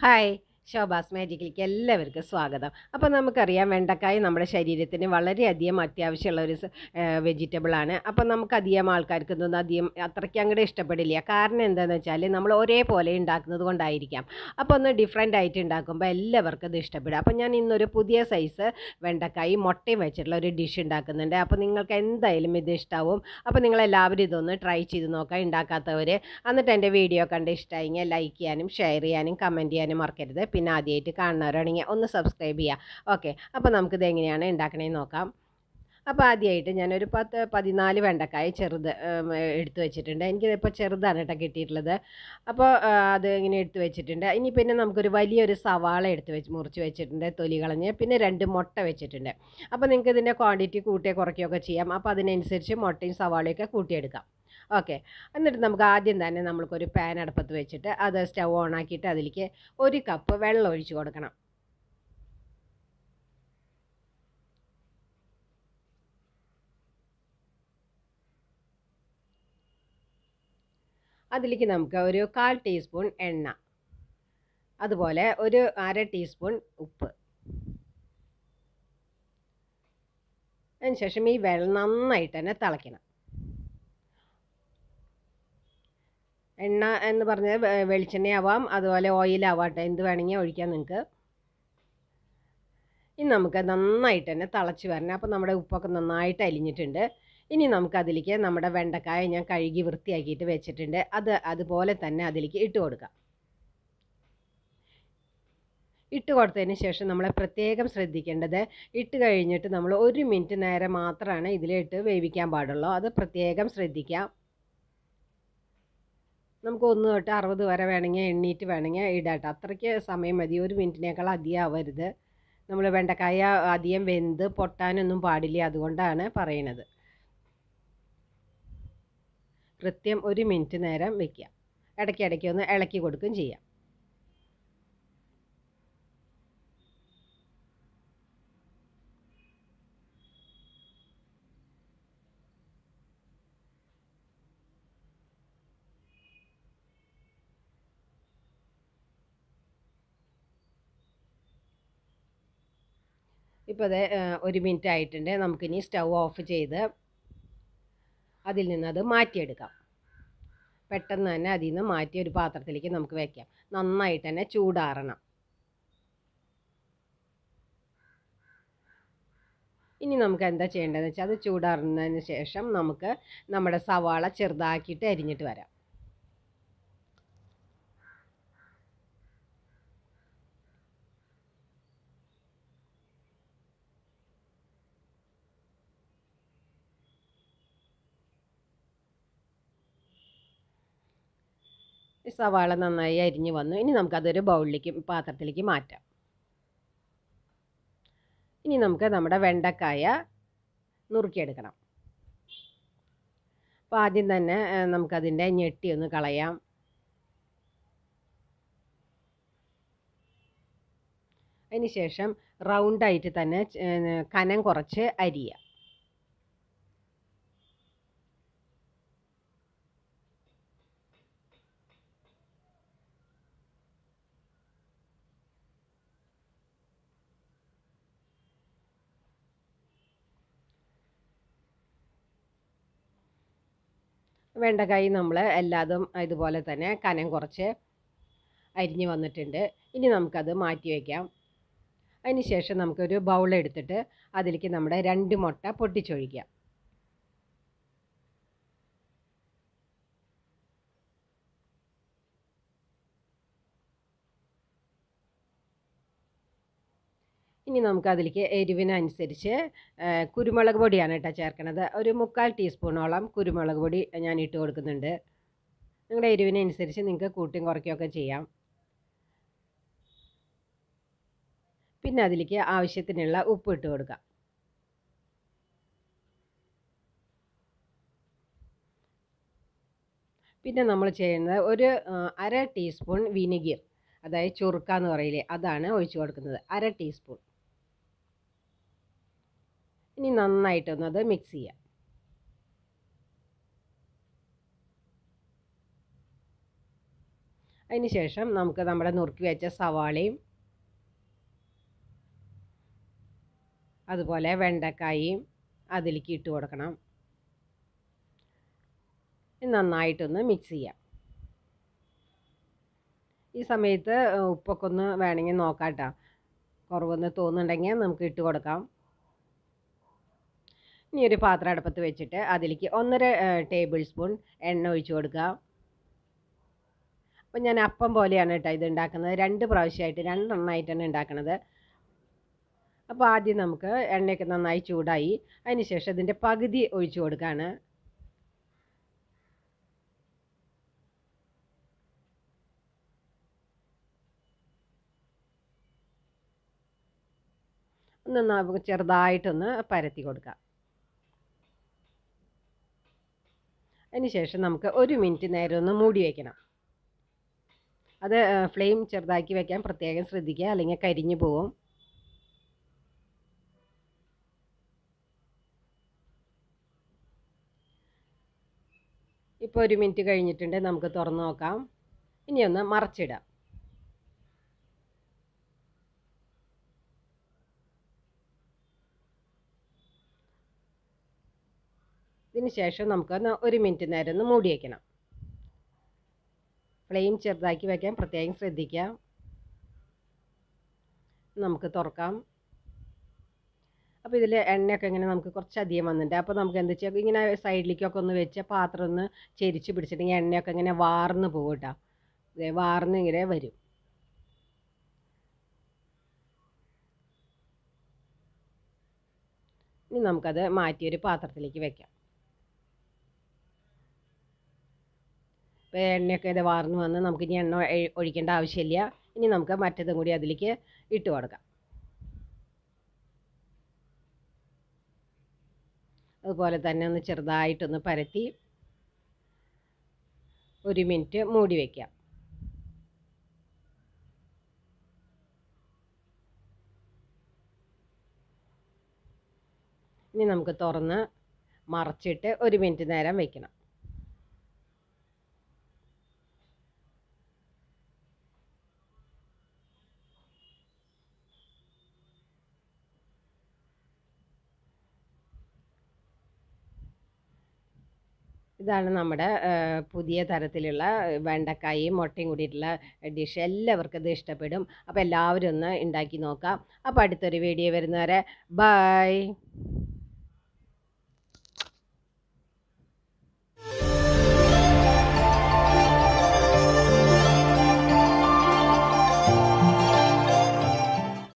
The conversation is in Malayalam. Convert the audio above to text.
ഹായ് ശോഭാസ് മാജിക്കിലേക്ക് എല്ലാവർക്കും സ്വാഗതം അപ്പോൾ നമുക്കറിയാം വെണ്ടക്കായ നമ്മുടെ ശരീരത്തിന് വളരെയധികം അത്യാവശ്യമുള്ള ഒരു വെജിറ്റബിളാണ് അപ്പോൾ നമുക്ക് അധികം ആൾക്കാർക്ക് ഇതൊന്നും അധികം അത്രയ്ക്ക് അങ്ങോട്ട് ഇഷ്ടപ്പെടില്ല കാരണം എന്താണെന്ന് വെച്ചാൽ നമ്മൾ ഒരേപോലെ ഉണ്ടാക്കുന്നത് കൊണ്ടായിരിക്കാം അപ്പോൾ ഒന്ന് ഡിഫറെൻ്റ് ആയിട്ട് ഉണ്ടാക്കുമ്പോൾ എല്ലാവർക്കും ഇത് ഇഷ്ടപ്പെടും അപ്പോൾ ഞാൻ ഇന്നൊരു പുതിയ സൈസ് വെണ്ടക്കായി മുട്ടയും വെച്ചിട്ടുള്ള ഒരു ഡിഷ് ഉണ്ടാക്കുന്നുണ്ട് അപ്പോൾ നിങ്ങൾക്ക് എന്തായാലും ഇത് ഇഷ്ടാവും അപ്പോൾ നിങ്ങളെല്ലാവരും ഇതൊന്ന് ട്രൈ ചെയ്ത് നോക്കാം ഉണ്ടാക്കാത്തവർ എന്നിട്ട് എൻ്റെ വീഡിയോ കണ്ട് ഇഷ്ടമായെങ്കിൽ ലൈക്ക് ചെയ്യാനും ഷെയർ ചെയ്യാനും കമൻറ്റ് ചെയ്യാനും മറക്കരുത് പിന്നെ ആദ്യമായിട്ട് കാണുന്നവരാണെങ്കിൽ ഒന്ന് സബ്സ്ക്രൈബ് ചെയ്യുക ഓക്കെ അപ്പോൾ നമുക്കിത് എങ്ങനെയാണ് ഉണ്ടാക്കണേന്ന് നോക്കാം അപ്പോൾ ആദ്യമായിട്ട് ഞാനൊരു പത്ത് പതിനാല് വെണ്ടക്കായ ചെറുത് ഉം, എടുത്ത് വെച്ചിട്ടുണ്ട് എനിക്കിതിപ്പോൾ ചെറുതാണ് കേട്ടോ കിട്ടിയിട്ടുള്ളത് അപ്പോൾ ആ, അത് ഇങ്ങനെ എടുത്ത് വെച്ചിട്ടുണ്ട് ഇനി പിന്നെ നമുക്കൊരു വലിയൊരു സവാള എടുത്ത് വെച്ച് മുറിച്ച് വെച്ചിട്ടുണ്ട് തൊലി കളഞ്ഞ് പിന്നെ രണ്ട് മുട്ട വെച്ചിട്ടുണ്ട് അപ്പോൾ നിങ്ങൾക്ക് ഇതിൻ്റെ ക്വാണ്ടിറ്റി കൂട്ടുകയോ കുറയ്ക്കുകയൊക്കെ ചെയ്യാം അപ്പോൾ അതിനനുസരിച്ച് മുട്ടയും സവാളയൊക്കെ കൂട്ടിയെടുക്കാം ഓക്കെ എന്നിട്ട് നമുക്ക് ആദ്യം തന്നെ നമ്മൾക്കൊരു പാൻ അടുപ്പത്ത് വെച്ചിട്ട് അത് സ്റ്റൗ ഓൺ ആക്കിയിട്ട് അതിലേക്ക് ഒരു കപ്പ് വെള്ളം ഒഴിച്ച് കൊടുക്കണം അതിലേക്ക് നമുക്ക് ഒരു കാൽ ടീസ്പൂൺ എണ്ണ അതുപോലെ ഒരു അര ടീസ്പൂൺ ഉപ്പ് അതിനുശേഷം ഈ വെള്ളം നന്നായിട്ട് തന്നെ തിളയ്ക്കണം എണ്ണ എന്ന് പറഞ്ഞാൽ വെ- വെളിച്ചെണ്ണയാവാം അതുപോലെ ഓയിലാവാട്ടെ എന്ത് വേണമെങ്കിൽ ഒഴിക്കാം നിങ്ങൾക്ക് ഇനി നമുക്ക് നന്നായിട്ട് തന്നെ തിളച്ച് വരണം അപ്പോൾ നമ്മുടെ ഉപ്പൊക്കെ നന്നായിട്ട് അലിഞ്ഞിട്ടുണ്ട് ഇനി നമുക്ക് അതിലേക്ക് നമ്മുടെ വെണ്ടക്കായ ഞാൻ കഴുകി വൃത്തിയാക്കിയിട്ട് വെച്ചിട്ടുണ്ട് അത് അതുപോലെ തന്നെ അതിലേക്ക് ഇട്ട് കൊടുക്കാം ഇട്ട് കൊടുത്തതിന് ശേഷം നമ്മൾ പ്രത്യേകം ശ്രദ്ധിക്കേണ്ടത് ഇട്ട് കഴിഞ്ഞിട്ട് നമ്മൾ ഒരു മിനിറ്റ് നേരം മാത്രമാണ് ഇതിലിട്ട് വേവിക്കാൻ പാടുള്ളൂ അത് പ്രത്യേകം ശ്രദ്ധിക്കാം നമുക്ക് ഒന്ന് തൊട്ട് അറുപത് വരെ വേണമെങ്കിൽ എണ്ണീറ്റ് വേണമെങ്കിൽ ഇടാട്ടോ അത്രയ്ക്ക് സമയം മതി ഒരു മിനിറ്റിനേക്കാൾ അധികം ആവരുത് നമ്മൾ വെണ്ടക്കായ അധികം വെന്ത് പൊട്ടാനൊന്നും പാടില്ല അതുകൊണ്ടാണ് പറയണത് കൃത്യം ഒരു മിനിറ്റ് നേരം വെക്കുക ഇടയ്ക്ക് ഇടയ്ക്ക് ഒന്ന് ഇളക്കി കൊടുക്കുകയും ചെയ്യാം ഇപ്പോൾ അത് ഒരു മിനിറ്റ് ആയിട്ടുണ്ട് നമുക്കിനി സ്റ്റൗ ഓഫ് ചെയ്ത് അതിൽ നിന്ന് അത് മാറ്റിയെടുക്കാം പെട്ടെന്ന് തന്നെ അതിൽ നിന്ന് മാറ്റി ഒരു പാത്രത്തിലേക്ക് നമുക്ക് വെക്കാം നന്നായിട്ട് തന്നെ ചൂടാറണം ഇനി നമുക്ക് എന്താ ചെയ്യേണ്ടതെന്ന് വെച്ചാൽ അത് ചൂടാറുന്നതിന് ശേഷം നമുക്ക് നമ്മുടെ സവാള ചെറുതാക്കിയിട്ട് അരിഞ്ഞിട്ട് വരാം ഈ സവാള നന്നായി അരിഞ്ഞ് വന്നു ഇനി നമുക്കതൊരു ബൗളിലേക്ക് പാത്രത്തിലേക്ക് മാറ്റാം ഇനി നമുക്ക് നമ്മുടെ വെണ്ടക്കായ നുറുക്കിയെടുക്കണം അപ്പോൾ ആദ്യം തന്നെ ആ, നമുക്കതിൻ്റെ ഞെട്ടി ഒന്ന് കളയാം അതിന് ശേഷം റൗണ്ടായിട്ട് തന്നെ ച- ഏ, കനം കുറച്ച് അരിയുക വെണ്ടക്കായി നമ്മൾ എല്ലാതും ഇതുപോലെ തന്നെ കനം കുറച്ച് അരിഞ്ഞ് വന്നിട്ടുണ്ട് ഇനി നമുക്കത് മാറ്റി വയ്ക്കാം അതിന് ശേഷം നമുക്കൊരു ബൗൾ എടുത്തിട്ട് അതിലേക്ക് നമ്മുടെ രണ്ട് മുട്ട പൊട്ടിച്ചൊഴിക്കാം ഇനി നമുക്ക് അതിലേക്ക് എരിവിനനുസരിച്ച് ആ, കുരുമുളക് പൊടിയാണ് കേട്ടോ ചേർക്കണത് ഒരു മുക്കാൽ ടീസ്പൂണോളം കുരുമുളക് പൊടി ഞാൻ ഇട്ട് കൊടുക്കുന്നുണ്ട് നിങ്ങളുടെ എരിവിനനുസരിച്ച് നിങ്ങൾക്ക് കൂട്ടിയും കുറയ്ക്കുകയൊക്കെ ചെയ്യാം പിന്നെ അതിലേക്ക് ആവശ്യത്തിനുള്ള ഉപ്പ് ഇട്ട് കൊടുക്കാം പിന്നെ നമ്മൾ ചെയ്യുന്നത് ഒരു ആ, അര ടീസ്പൂൺ വിനിഗർ അതായത് ചുറുക്ക എന്ന് പറയില്ലേ അതാണ് ഒഴിച്ചു കൊടുക്കുന്നത് അര ടീസ്പൂൺ ഇനി നന്നായിട്ടൊന്നത് മിക്സ് ചെയ്യാം അതിന് ശേഷം നമുക്ക് നമ്മുടെ നുറുക്കി വെച്ച സവാളയും അതുപോലെ വെണ്ടക്കായും അതിലേക്ക് ഇട്ട് കൊടുക്കണം ഇത് നന്നായിട്ടൊന്ന് മിക്സ് ചെയ്യാം ഈ സമയത്ത് ഉപ്പൊക്കെ ഒന്ന് വേണമെങ്കിൽ നോക്കാം കേട്ടോ കുറവൊന്ന് തോന്നുന്നുണ്ടെങ്കിൽ നമുക്ക് ഇട്ട് കൊടുക്കാം ഇനി ഒരു പാത്രം അടുപ്പത്ത് വെച്ചിട്ട് അതിലേക്ക് ഒന്നര ടേബിൾ സ്പൂൺ എണ്ണ ഒഴിച്ചു കൊടുക്കുക അപ്പം ഞാൻ അപ്പം പോലെയാണ് കേട്ടോ ഇത് ഉണ്ടാക്കുന്നത് രണ്ട് പ്രാവശ്യമായിട്ട് രണ്ടെണ്ണമായിട്ടാണ് ഉണ്ടാക്കുന്നത് അപ്പോൾ ആദ്യം നമുക്ക് എണ്ണയൊക്കെ നന്നായി ചൂടായി അതിന് ശേഷം ഇതിൻ്റെ പകുതി ഒഴിച്ചു കൊടുക്കുകയാണ് ഒന്ന് നമുക്ക് ചെറുതായിട്ടൊന്ന് പരത്തി കൊടുക്കാം അതിന് ശേഷം നമുക്ക് ഒരു മിനിറ്റ് നേരം ഒന്ന് മൂടി വയ്ക്കണം അത് ഫ്ലെയിം ചെറുതാക്കി വെക്കാൻ പ്രത്യേകം ശ്രദ്ധിക്കുക അല്ലെങ്കിൽ കരിഞ്ഞു പോവും ഇപ്പോൾ ഒരു മിനിറ്റ് കഴിഞ്ഞിട്ടുണ്ട് നമുക്ക് തുറന്ന് നോക്കാം ഇനി ഒന്ന് മറച്ചിടാം ഇതിന് ശേഷം നമുക്കൊന്ന് ഒരു മിനിറ്റ് നേരം ഒന്ന് മൂടി വയ്ക്കണം ഫ്ലെയിം ചെറുതാക്കി വയ്ക്കാൻ പ്രത്യേകം ശ്രദ്ധിക്കുക നമുക്ക് തുറക്കാം അപ്പോൾ ഇതിൽ എണ്ണയൊക്കെ ഇങ്ങനെ നമുക്ക് കുറച്ചധികം വന്നിട്ടുണ്ട് അപ്പോൾ നമുക്ക് എന്താ വെച്ചാൽ ഇങ്ങനെ സൈഡിലേക്കൊക്കെ ഒന്ന് വെച്ച് പാത്രം ഒന്ന് ചെരിച്ച് പിടിച്ചിട്ടുണ്ടെങ്കിൽ എണ്ണയൊക്കെ ഇങ്ങനെ വാർന്ന് പോകും കേട്ടോ ഇതേ വാർന്ന് ഇങ്ങനെ വരും ഇനി നമുക്കത് മാറ്റി ഒരു പാത്രത്തിലേക്ക് വെക്കാം ഇപ്പോൾ എണ്ണയൊക്കെ ഇത് വാർന്ന് വന്ന് നമുക്ക് ഇനി എണ്ണ ഒഴിക്കേണ്ട ആവശ്യമില്ല ഇനി നമുക്ക് മറ്റതും കൂടി അതിലേക്ക് ഇട്ട് കൊടുക്കാം അതുപോലെ തന്നെ ഒന്ന് ചെറുതായിട്ടൊന്ന് പരത്തി ഒരു മിനിറ്റ് മൂടി വയ്ക്കാം ഇനി നമുക്ക് തുറന്ന് മറച്ചിട്ട് ഒരു മിനിറ്റ് നേരം വെക്കണം ഇതാണ് നമ്മുടെ പുതിയ തരത്തിലുള്ള വെണ്ടക്കായും മുട്ടയും കൂടിയിട്ടുള്ള ഡിഷ് എല്ലാവർക്കും ഇത് ഇഷ്ടപ്പെടും അപ്പോൾ എല്ലാവരും ഒന്ന് ഉണ്ടാക്കി നോക്കാം അപ്പോൾ അടുത്തൊരു വീഡിയോ വരുന്നവരെ ബൈ